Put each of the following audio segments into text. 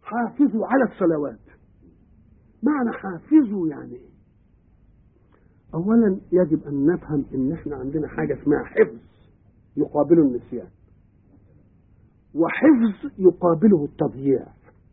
حافظوا على الصلوات معنى حافظوا يعني ايه اولا يجب ان نفهم ان احنا عندنا حاجه اسمها حفظ يقابله النسيان وحفظ يقابله التضييع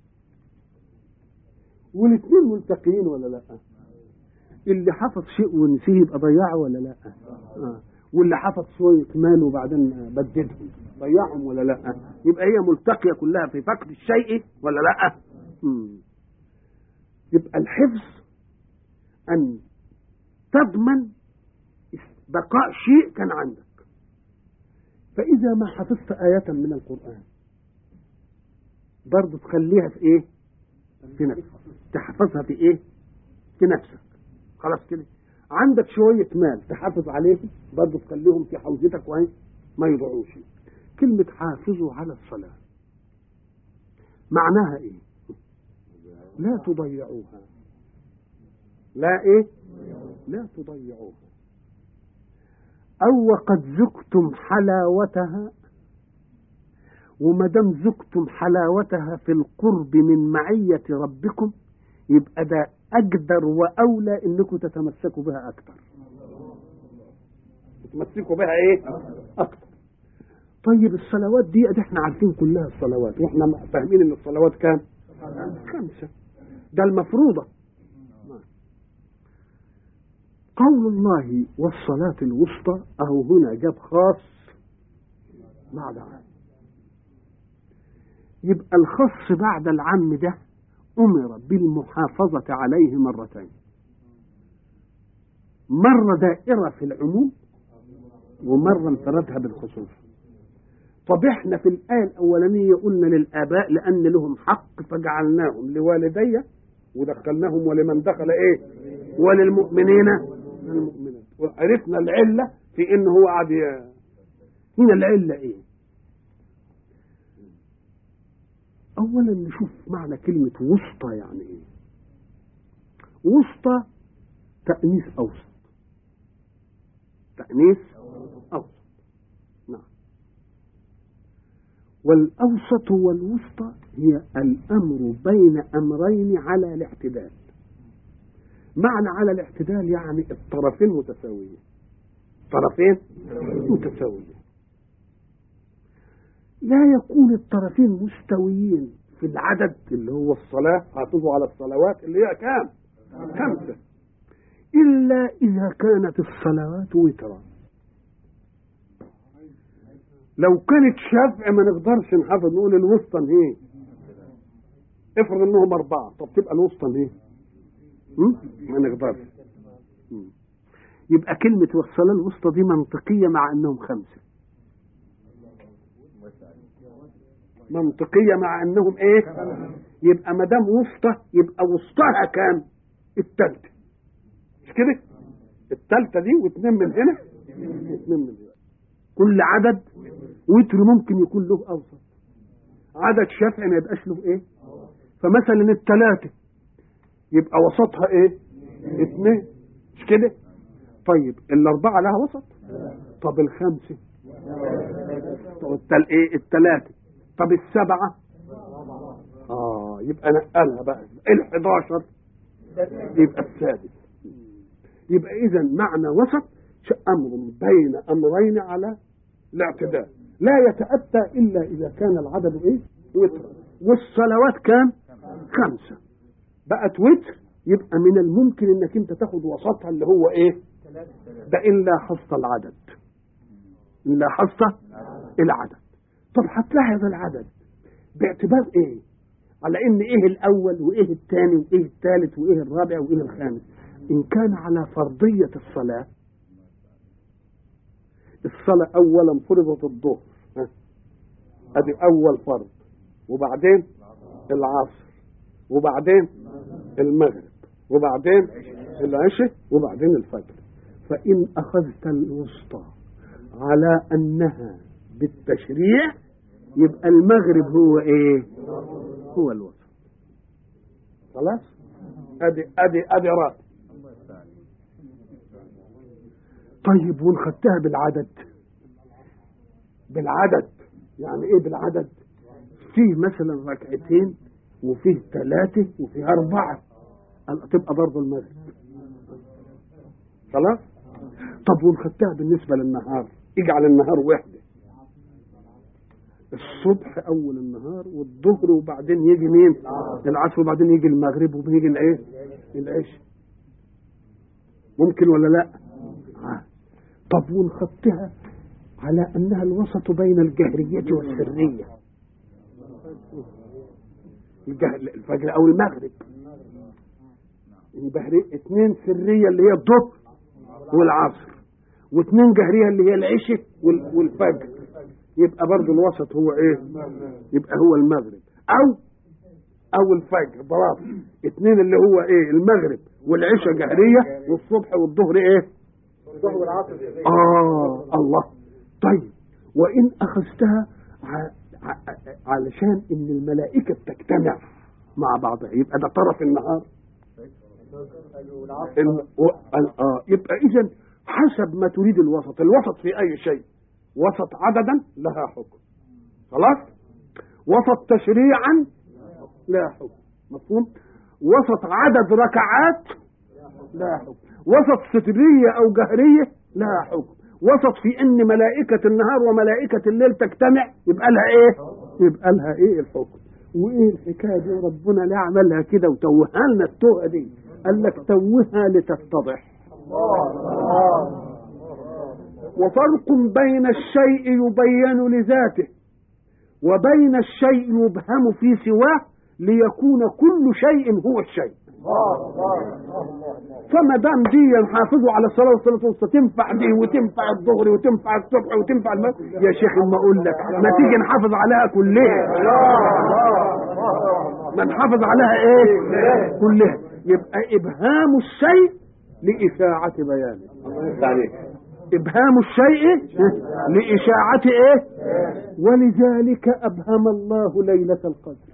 والاثنين ملتقيين ولا لا اللي حفظ شيء ونسيه يبقى ضيعه ولا لا آه. واللي حفظ شويه مال وبعدين بددهم ضيعهم ولا لا يبقى هي ملتقيه كلها في فقد الشيء ولا لا مم. يبقى الحفظ ان تضمن بقاء شيء كان عندك فاذا ما حفظت ايه من القران برضه تخليها في ايه في نفسك تحفظها في ايه في نفسك خلاص كده عندك شوية مال تحافظ عليهم برضه تخليهم في حوزتك وين ما يضيعوش كلمة حافظوا على الصلاة معناها ايه لا تضيعوها لا ايه لا تضيعوها او وقد ذقتم حلاوتها وما دام ذقتم حلاوتها في القرب من معية ربكم يبقى ده أقدر وأولى إنكم تتمسكوا بها أكثر. تتمسكوا بها إيه؟ أكثر. طيب الصلوات دي دي احنا عارفين كلها الصلوات واحنا فاهمين ان الصلوات كام؟ خمسة. ده المفروضة. قول الله والصلاة الوسطى أهو هنا جاب خاص بعد عام. يبقى الخاص بعد العم ده أمر بالمحافظة عليه مرتين مرة دائرة في العموم ومرة انفردها بالخصوص طب احنا في الآية الأولانية قلنا للآباء لأن لهم حق فجعلناهم لوالدي ودخلناهم ولمن دخل ايه وللمؤمنين المؤمنات وعرفنا العلة في ان هو قاعد هنا العلة ايه اولا نشوف معنى كلمة وسطى يعني ايه وسطى تأنيث اوسط تأنيث اوسط نعم والاوسط والوسطى هي الامر بين امرين على الاعتدال معنى على الاعتدال يعني الطرفين متساويين طرفين متساويين لا يكون الطرفين مستويين في العدد اللي هو الصلاة حافظوا على الصلوات اللي هي كام خمسة إلا إذا كانت الصلوات وترا لو كانت شفع ما نقدرش نحافظ نقول الوسطى هي افرض انهم اربعه طب تبقى الوسطى ايه ما نقدرش يبقى كلمة والصلاة الوسطى دي منطقية مع انهم خمسة منطقية مع انهم ايه يبقى ما دام وسطى يبقى وسطها كام التالتة مش كده التالتة دي واثنين من هنا واثنين من هنا كل عدد وتر ممكن يكون له اوسط عدد شافعي ما يبقاش له ايه فمثلا الثلاثة يبقى وسطها ايه اثنين مش كده طيب الاربعة لها وسط طب الخمسة طب التل ايه الثلاثة طب السبعة اه يبقى نقلها بقى ال11 يبقى السادس يبقى اذا معنى وسط امر بين امرين على الاعتدال لا يتأتى الا اذا كان العدد ايه وتر والصلوات كام خمسة بقت وتر يبقى من الممكن انك انت تاخد وسطها اللي هو ايه ده ان لاحظت العدد ان لاحظت العدد طب هتلاحظ العدد باعتبار ايه على ان ايه الاول وايه الثاني وايه الثالث وايه الرابع وايه الخامس ان كان على فرضية الصلاة الصلاة اولا فرضت الظهر ادي اول فرض وبعدين العصر وبعدين المغرب وبعدين العشاء وبعدين الفجر فإن أخذت الوسطى على أنها بالتشريع يبقى المغرب هو إيه؟ هو الوسط خلاص؟ أدي أدي أدي رأي طيب وإن خدتها بالعدد بالعدد يعني إيه بالعدد؟ فيه مثلا ركعتين وفيه ثلاثة وفيه أربعة قال تبقى برضه المغرب خلاص طب ونخدتها بالنسبة للنهار اجعل النهار وحدة الصبح أول النهار والظهر وبعدين يجي مين العصر وبعدين يجي المغرب وبيجي الايه العشاء ممكن ولا لا آه. طب ونخدتها على أنها الوسط بين الجهرية والسرية الجه... الفجر أو المغرب البهري اثنين سرية اللي هي الظهر والعصر واثنين جهرية اللي هي العشاء وال... والفجر يبقى برضه الوسط هو ايه يبقى هو المغرب او او الفجر برافو اثنين اللي هو ايه المغرب والعشاء جهرية والصبح والظهر ايه الظهر والعصر اه الله طيب وان اخذتها ع... ع... علشان ان الملائكه بتجتمع مع بعضها يبقى ده طرف النهار ال... و... ال... اه يبقى اذا حسب ما تريد الوسط الوسط في اي شيء وسط عددا لها حكم خلاص وسط تشريعا لا حكم مفهوم وسط عدد ركعات لا حكم وسط سترية أو جهرية لا حكم وسط في ان ملائكة النهار وملائكة الليل تجتمع يبقى لها ايه يبقى لها ايه الحكم وايه الحكاية دي ربنا لا عملها كده وتوهها لنا التوهة دي قال لك توهها لتتضح وفرق بين الشيء يبين لذاته وبين الشيء يبهم في سواه ليكون كل شيء هو الشيء فما دام دي حافظوا على الصلاه والصلاه الوسطى تنفع دي وتنفع الظهر وتنفع الصبح وتنفع المغرب يا شيخ ما اقول لك ما تيجي نحافظ عليها كلها ما نحافظ عليها ايه كلها يبقى ابهام الشيء لاشاعه بيانه ابهام الشيء لاشاعه ايه ولذلك ابهم الله ليله القدر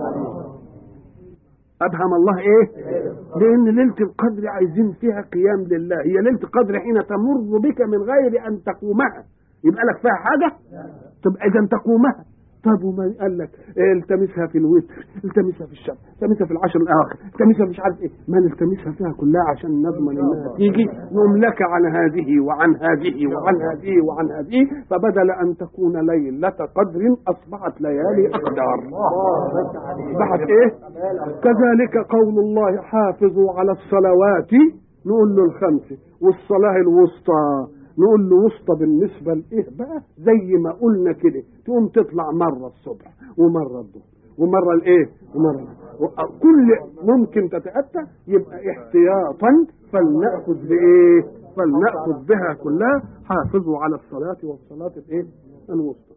ابهم الله ايه لان ليله القدر عايزين فيها قيام لله هي ليله القدر حين تمر بك من غير ان تقومها يبقى لك فيها حاجه طب اذا تقومها طب وما قال لك التمسها في الوتر التمسها في الشهر التمسها في العشر الاواخر التمسها مش عارف ايه ما نلتمسها فيها كلها عشان نضمن انها تيجي يوم لك عن هذه وعن هذه وعن هذه وعن هذه فبدل ان تكون ليله قدر اصبحت ليالي اقدار اصبحت ايه كذلك قول الله حافظوا على الصلوات نقول له الخمسه والصلاه الوسطى نقول له وسطى بالنسبه لايه بقى زي ما قلنا كده تقوم تطلع مره الصبح ومره الظهر ومره الايه ومره كل ممكن تتاتى يبقى احتياطا فلناخذ بايه فلناخذ بها كلها حافظوا على الصلاه والصلاه الايه الوسطى